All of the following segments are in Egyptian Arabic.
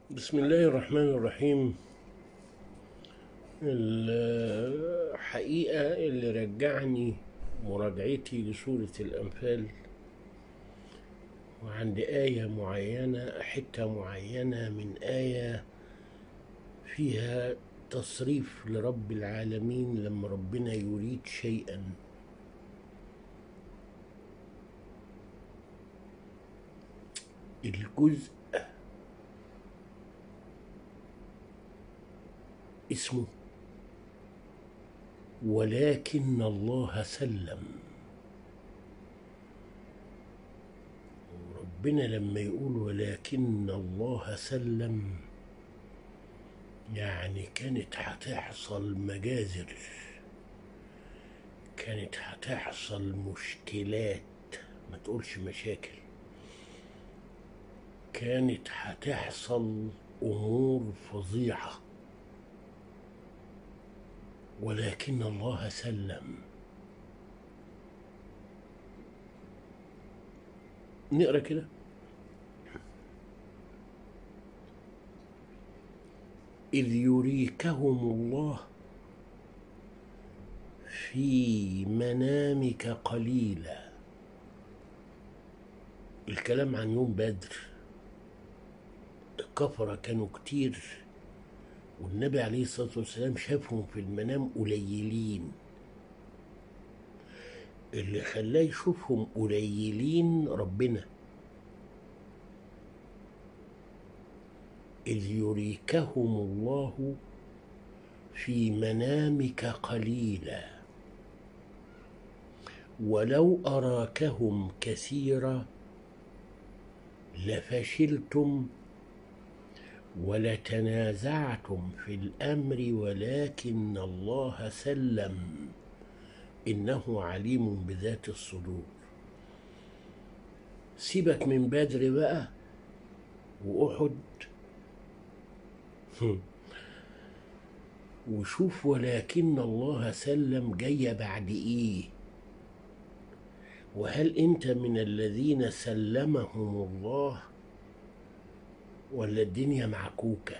بسم الله الرحمن الرحيم الحقيقة اللي رجعني مراجعتي لسورة الأنفال وعند آية معينة حتة معينة من آية فيها تصريف لرب العالمين لما ربنا يريد شيئا الجزء اسمه ولكن الله سلم ربنا لما يقول ولكن الله سلم يعني كانت هتحصل مجازر كانت هتحصل مشكلات ما تقولش مشاكل كانت هتحصل امور فظيعه ولكن الله سلم نقرا كده إذ يريكهم الله في منامك قليلا الكلام عن يوم بدر الكفرة كانوا كتير والنبي عليه الصلاة والسلام شافهم في المنام قليلين اللي خلاه يشوفهم قليلين ربنا إذ يريكهم الله في منامك قليلا ولو أراكهم كثيرا لفشلتم ولتنازعتم في الامر ولكن الله سلم انه عليم بذات الصدور سيبك من بدر بقى واحد وشوف ولكن الله سلم جايه بعد ايه وهل انت من الذين سلمهم الله ولا الدنيا معكوكة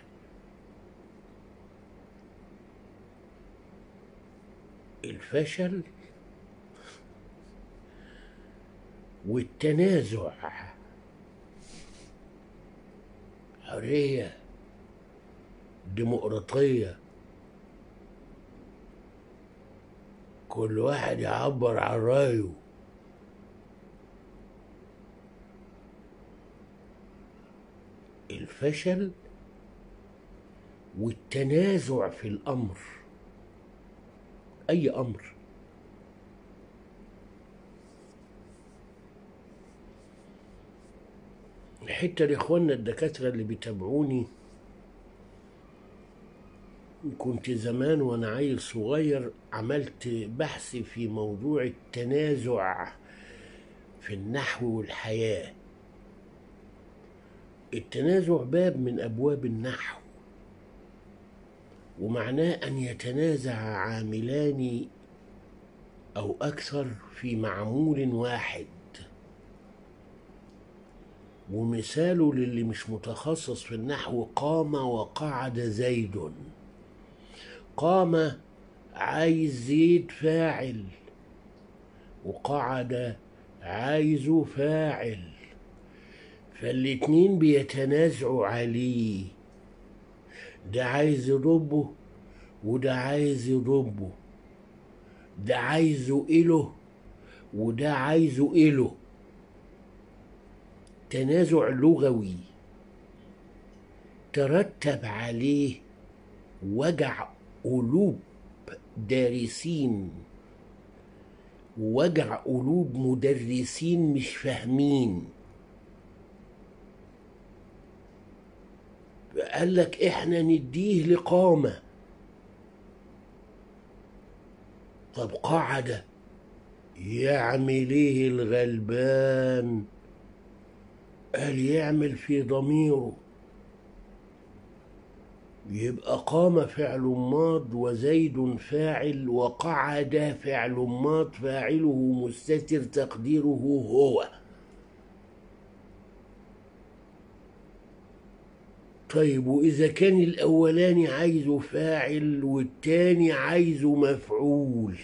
الفشل والتنازع حرية ديمقراطية كل واحد يعبر عن رأيه الفشل والتنازع في الامر اي امر حتى لاخواننا الدكاتره اللي بيتابعوني كنت زمان وانا عيل صغير عملت بحث في موضوع التنازع في النحو والحياه التنازع باب من ابواب النحو ومعناه ان يتنازع عاملان او اكثر في معمول واحد ومثاله للي مش متخصص في النحو قام وقعد زيد قام عايز زيد فاعل وقعد عايز فاعل فالاتنين بيتنازعوا عليه ده عايز يضبه وده عايز يضبه ده عايزه إله وده عايزه إله تنازع لغوي ترتب عليه وجع قلوب دارسين وجع قلوب مدرسين مش فاهمين قال لك احنا نديه لقامة طب قعد يعمل ايه الغلبان قال يعمل في ضميره يبقى قام فعل ماض وزيد فاعل وقعد فعل ماض فاعله مستتر تقديره هو طيب وإذا كان الأولاني عايزه فاعل والتاني عايزه مفعول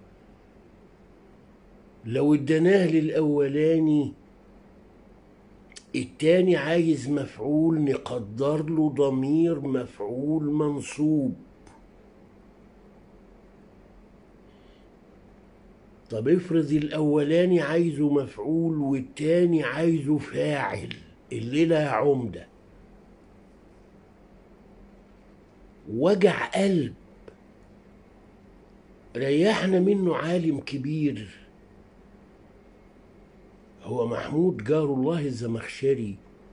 لو اديناه للأولاني التاني عايز مفعول نقدر له ضمير مفعول منصوب طب افرض الأولاني عايزه مفعول والتاني عايزه فاعل الليلة يا عمدة وجع قلب ريحنا منه عالم كبير هو محمود جار الله الزمخشري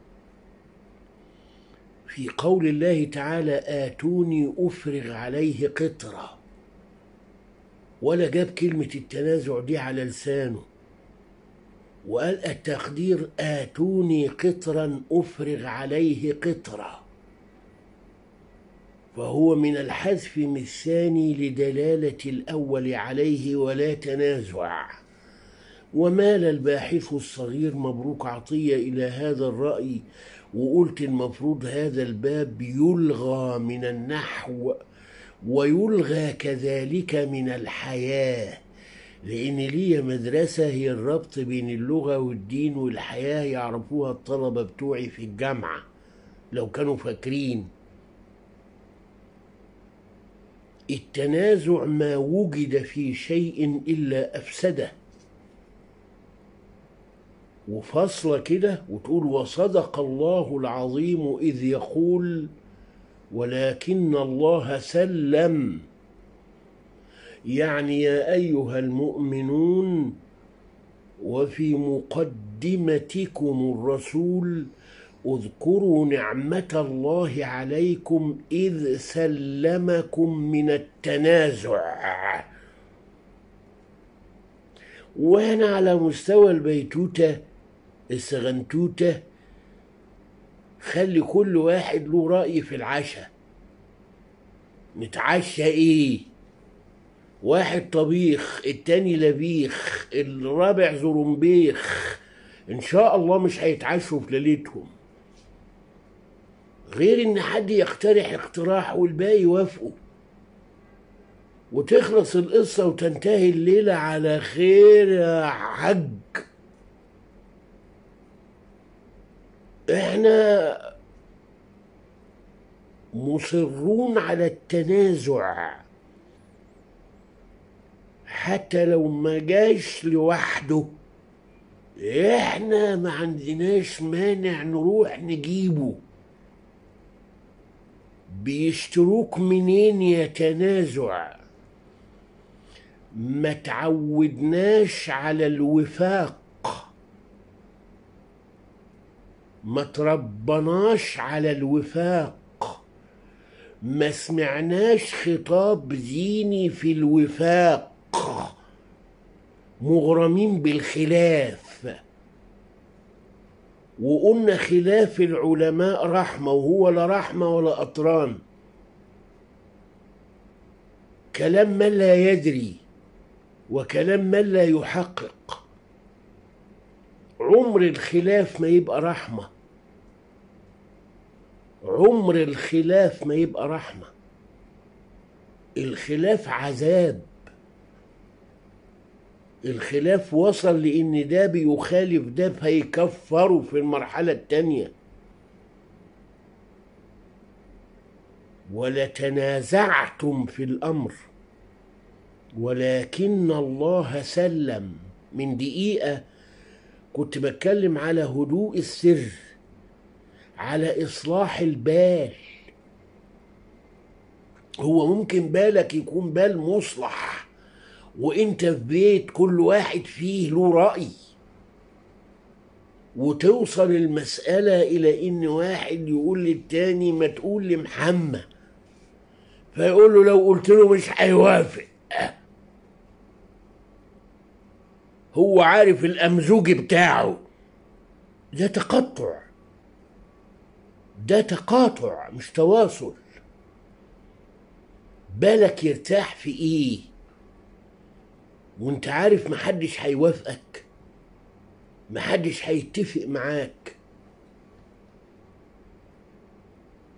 في قول الله تعالى آتوني أفرغ عليه قطرة ولا جاب كلمة التنازع دي على لسانه وقال التقدير آتوني قطرا أفرغ عليه قطرة فهو من الحذف من الثاني لدلالة الأول عليه ولا تنازع ومال الباحث الصغير مبروك عطية إلى هذا الرأي وقلت المفروض هذا الباب يلغى من النحو ويلغى كذلك من الحياة لأن لي مدرسة هي الربط بين اللغة والدين والحياة يعرفوها الطلبة بتوعي في الجامعة لو كانوا فاكرين التنازع ما وجد في شيء إلا أفسده وفصلة كده وتقول وصدق الله العظيم إذ يقول ولكن الله سلم يعني يا أيها المؤمنون وفي مقدمتكم الرسول اذكروا نعمة الله عليكم إذ سلمكم من التنازع وهنا على مستوى البيتوتة السغنتوتة خلي كل واحد له رأي في العشاء نتعشى ايه واحد طبيخ التاني لبيخ الرابع زرمبيخ ان شاء الله مش هيتعشوا في ليلتهم غير ان حد يقترح اقتراح والباقي يوافقوا وتخلص القصة وتنتهي الليلة على خير يا حج احنا مصرون على التنازع حتى لو ما جاش لوحده احنا ما عندناش مانع نروح نجيبه بيشتروك منين يا تنازع ما تعودناش على الوفاق ما تربناش على الوفاق ما سمعناش خطاب ديني في الوفاق مغرمين بالخلاف وقلنا خلاف العلماء رحمة وهو لا رحمة ولا أطران كلام من لا يدري وكلام من لا يحقق عمر الخلاف ما يبقى رحمة عمر الخلاف ما يبقى رحمة الخلاف عذاب الخلاف وصل لان ده بيخالف ده فيكفره في المرحله الثانيه ولتنازعتم في الامر ولكن الله سلم من دقيقه كنت بتكلم على هدوء السر على اصلاح البال هو ممكن بالك يكون بال مصلح وانت في بيت كل واحد فيه له رأي وتوصل المسألة إلى إن واحد يقول للتاني ما تقول لمحمد فيقول له لو قلت له مش هيوافق هو عارف الأمزوج بتاعه ده تقطع ده تقاطع مش تواصل بالك يرتاح في ايه وانت عارف محدش هيوافقك محدش هيتفق معاك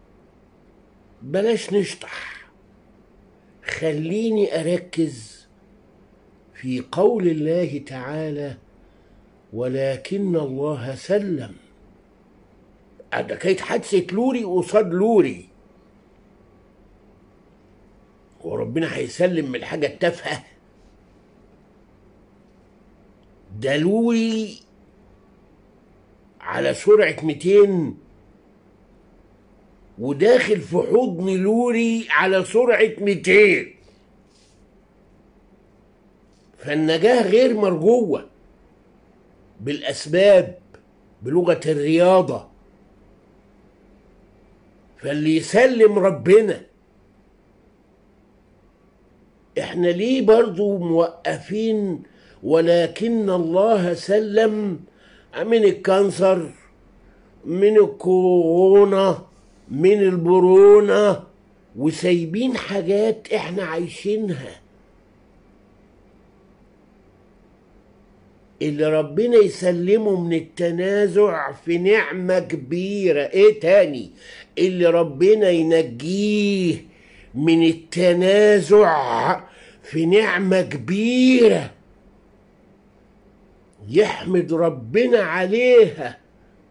بلاش نشطح خليني اركز في قول الله تعالى ولكن الله سلم ده كانت حادثة لوري قصاد لوري وربنا هيسلم من الحاجة التافهة ده لوري على سرعة 200 وداخل في حضن لوري على سرعة 200 فالنجاة غير مرجوة بالأسباب بلغة الرياضة فاللي يسلم ربنا احنا ليه برضو موقفين ولكن الله سلم من الكانسر من الكورونا من البرونة وسايبين حاجات احنا عايشينها اللي ربنا يسلمه من التنازع في نعمة كبيرة ايه تاني اللي ربنا ينجيه من التنازع في نعمة كبيرة يحمد ربنا عليها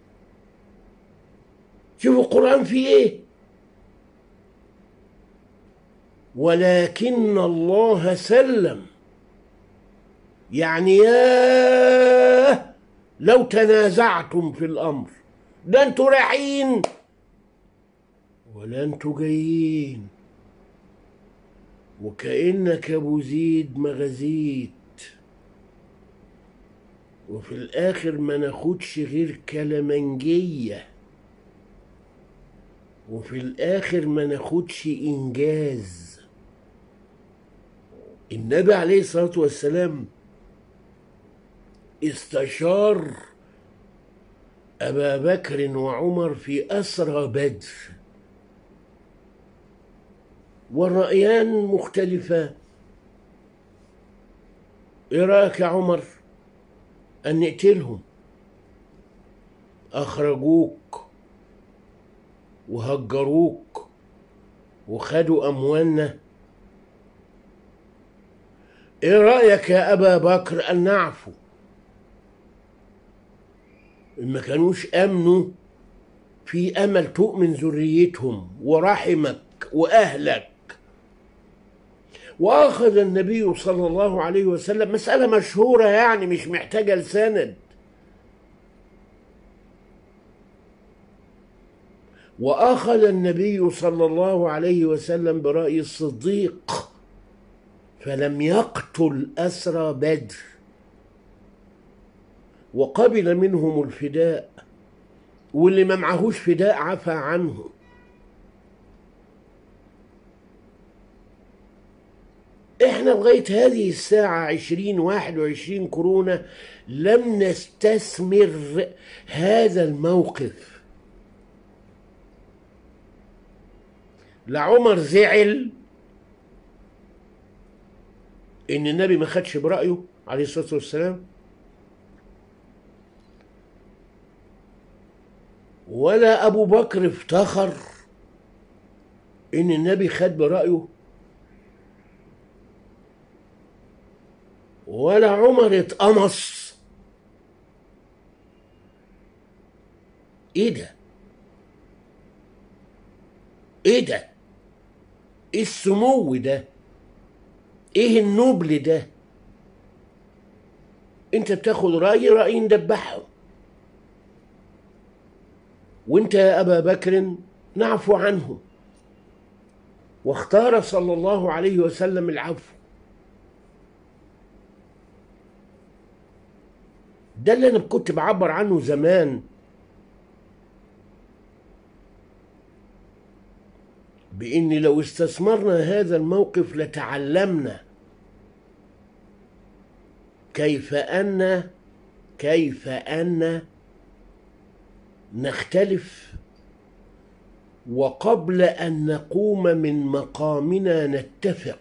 شوفوا القرآن فيه ايه ولكن الله سلم يعني يا لو تنازعتم في الامر ده انتوا رايحين ولا انتوا جايين وكانك ابو زيد ما غزيت وفي الاخر ما ناخدش غير كلمنجيه وفي الاخر ما ناخدش انجاز النبي عليه الصلاه والسلام استشار ابا بكر وعمر في اسرى بدر والرايان مختلفان ايه رايك يا عمر ان نقتلهم اخرجوك وهجروك وخدوا اموالنا ايه رايك يا ابا بكر ان نعفو إن ما كانوش امنوا في امل تؤمن ذريتهم ورحمك واهلك واخذ النبي صلى الله عليه وسلم مساله مشهوره يعني مش محتاجه لسند واخذ النبي صلى الله عليه وسلم براي الصديق فلم يقتل اسرى بدر وقبل منهم الفداء واللي ما معهوش فداء عفى عنه احنا لغاية هذه الساعة عشرين واحد وعشرين كورونا لم نستثمر هذا الموقف لا عمر زعل ان النبي ما خدش برأيه عليه الصلاة والسلام ولا ابو بكر افتخر ان النبي خد برأيه ولا عمر اتقمص ايه ده ايه ده ايه السمو ده ايه النبل ده انت بتاخد رأي رأي ندبحهم وانت يا ابا بكر نعفو عنه واختار صلى الله عليه وسلم العفو ده اللي انا كنت بعبر عنه زمان بان لو استثمرنا هذا الموقف لتعلمنا كيف ان كيف ان نختلف وقبل ان نقوم من مقامنا نتفق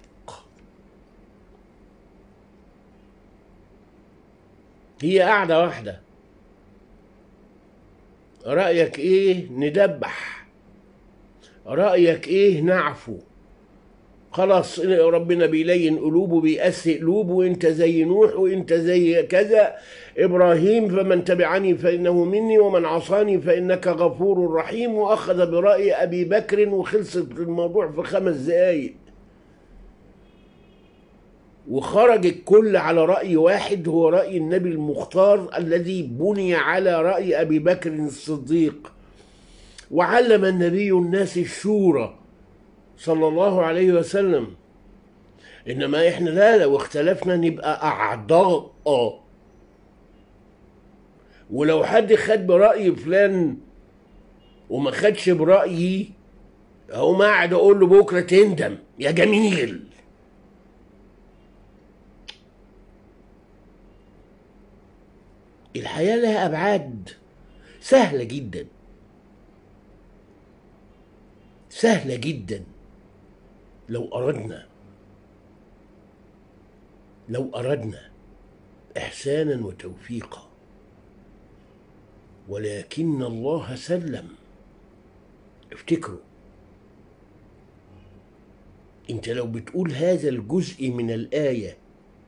هي قاعده واحده رايك ايه ندبح رأيك ايه نعفو خلاص ربنا بيلين قلوبه بيقسي قلوبه وانت زي نوح وانت زي كذا ابراهيم فمن تبعني فانه مني ومن عصاني فانك غفور رحيم واخذ براي ابي بكر وخلصت الموضوع في خمس دقايق وخرج الكل على راي واحد هو راي النبي المختار الذي بني على راي ابي بكر الصديق وعلم النبي الناس الشورى صلى الله عليه وسلم انما احنا لا لو اختلفنا نبقى اعضاء ولو حد خد براي فلان وما خدش برايي اقوم قاعد اقول له بكره تندم يا جميل الحياه لها ابعاد سهله جدا سهله جدا لو اردنا لو اردنا احسانا وتوفيقا ولكن الله سلم افتكروا انت لو بتقول هذا الجزء من الايه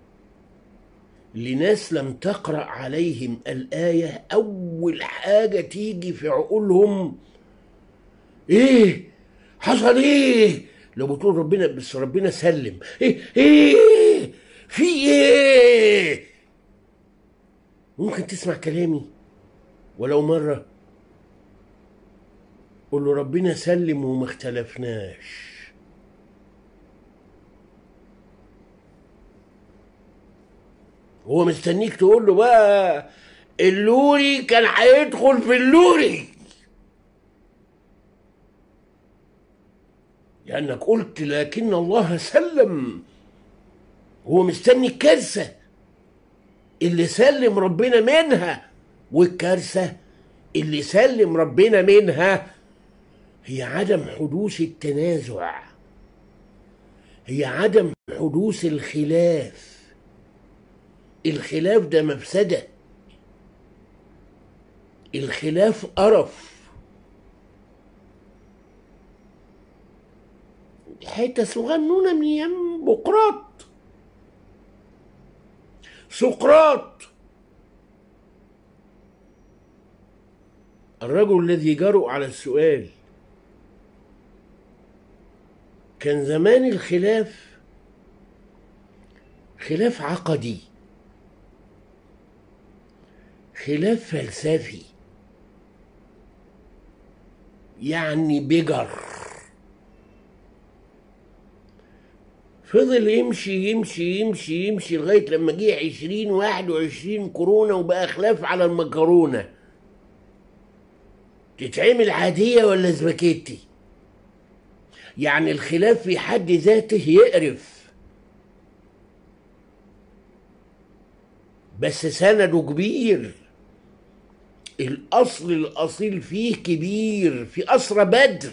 لناس لم تقرا عليهم الايه اول حاجه تيجي في عقولهم ايه حصل ايه لو بتقول ربنا بس ربنا سلم ايه ايه في ايه ممكن تسمع كلامي ولو مرة قول له ربنا سلم وما اختلفناش هو مستنيك تقول له بقى اللوري كان هيدخل في اللوري لأنك قلت لكن الله سلم هو مستني الكارثة اللي سلم ربنا منها والكارثة اللي سلم ربنا منها هي عدم حدوث التنازع هي عدم حدوث الخلاف الخلاف ده مفسدة الخلاف قرف حته صغنونه من ايام بقراط سقراط الرجل الذي جرؤ على السؤال كان زمان الخلاف خلاف عقدي خلاف فلسفي يعني بجر فضل يمشي يمشي يمشي يمشي لغاية لما جه عشرين واحد وعشرين كورونا وبقى خلاف على المكرونة تتعمل عادية ولا سباكيتي يعني الخلاف في حد ذاته يقرف بس سنده كبير الأصل الأصيل فيه كبير في أسرى بدر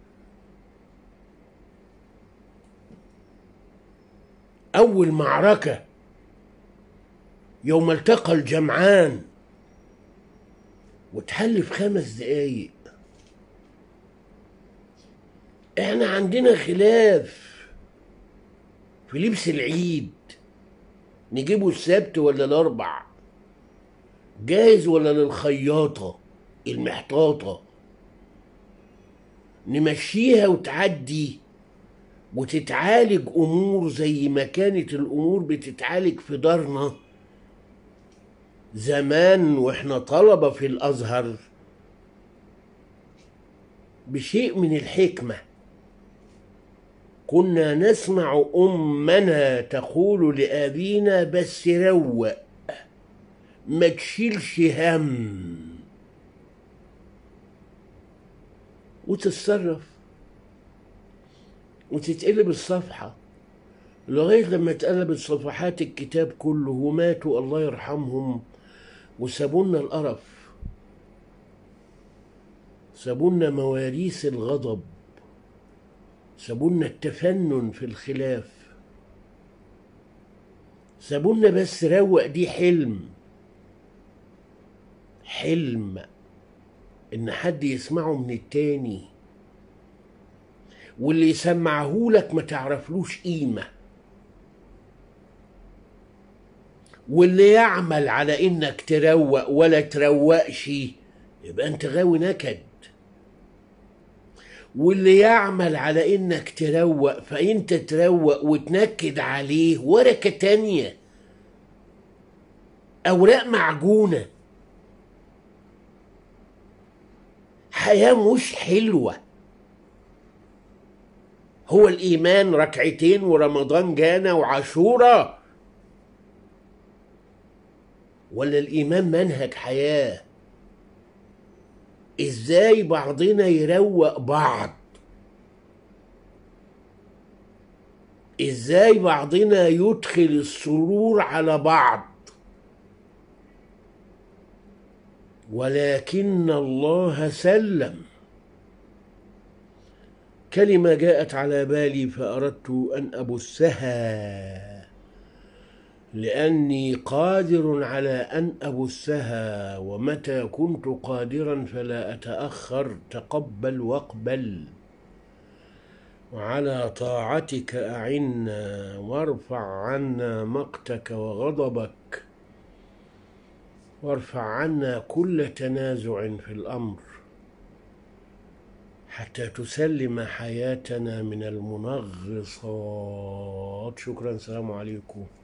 أول معركة يوم التقى الجمعان وتحل في خمس دقايق احنا عندنا خلاف في لبس العيد نجيبه السبت ولا الاربع جاهز ولا للخياطة المحطاطة نمشيها وتعدي وتتعالج امور زي ما كانت الامور بتتعالج في دارنا زمان واحنا طلبه في الازهر بشيء من الحكمه كنا نسمع امنا تقول لابينا بس روق ما تشيلش هم وتتصرف وتتقلب الصفحة لغاية لما اتقلبت صفحات الكتاب كله وماتوا الله يرحمهم وسابونا القرف سابونا مواريث الغضب سابونا التفنن في الخلاف سابونا بس روق دي حلم حلم ان حد يسمعه من التاني واللي يسمعهولك ما تعرفلوش قيمة واللي يعمل على انك تروق ولا تروقش يبقى انت غاوي نكد واللي يعمل على انك تروق فانت تروق وتنكد عليه ورقة تانية اوراق معجونة حياة مش حلوة هو الايمان ركعتين ورمضان جانا وعاشورة ولا الايمان منهج حياه ازاي بعضنا يروق بعض ازاي بعضنا يدخل السرور على بعض ولكن الله سلم كلمه جاءت على بالي فاردت ان ابثها لاني قادر على ان ابثها ومتى كنت قادرا فلا اتاخر تقبل واقبل وعلى طاعتك اعنا وارفع عنا مقتك وغضبك وارفع عنا كل تنازع في الامر حتى تسلم حياتنا من المنغصات شكرا السلام عليكم